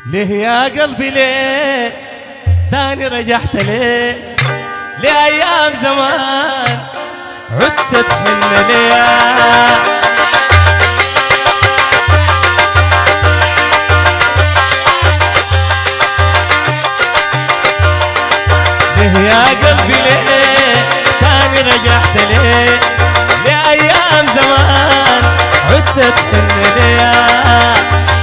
ليه يا قلبي ليه تاني رجعت ليه لأيام زمان عدت تحن ليه ليه يا قلبي ليه تاني رجعت ليه لأيام زمان عدت تحن ليه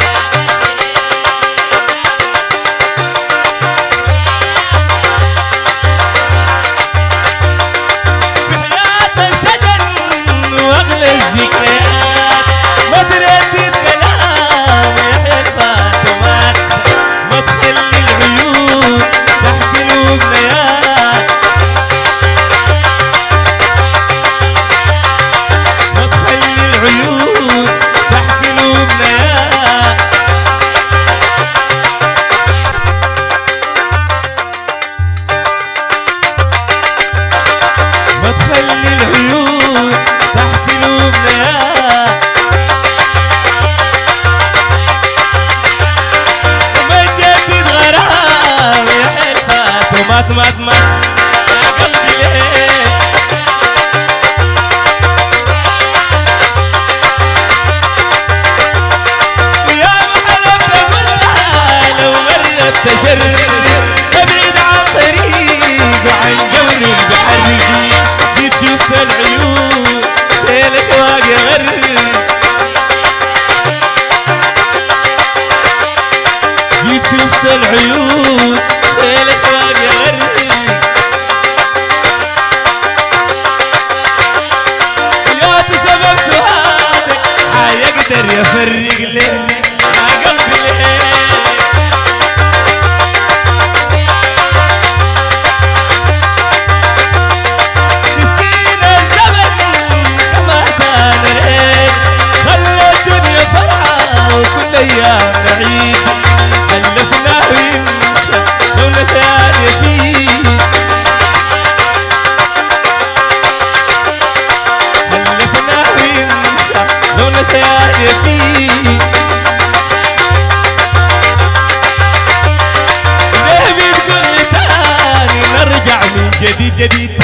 بحياة الشجر واغلى الذكريات ما تردد كلام يحيى الفاتمات ما تخلي العيون تحكي الامنيات ما تخلي العيون تحكي الامنيات ما تخلي العيون تحكي الامنيات ما تجدد غرام يا حلفات ومات مات مات يا قلبي ليه يا محلف تقولها لو غرت تشرد ابعد عن طريق وعن جور البحر جيت شفت العيون سيل اشواق يغرد جيت شفت العيون سيل اشواق يغرد يا سبب سؤالك حيقدر يفرق ليه يا قلبي ليه مسكين الزمن كما كان ريت خلى الدنيا فرحة وكل أيام عيد خلفناه ينسى لو نسيان يفيد خلفناه ينسى لو نسيان يفيد ليه بتقول لي تاني نرجع من جديد جديد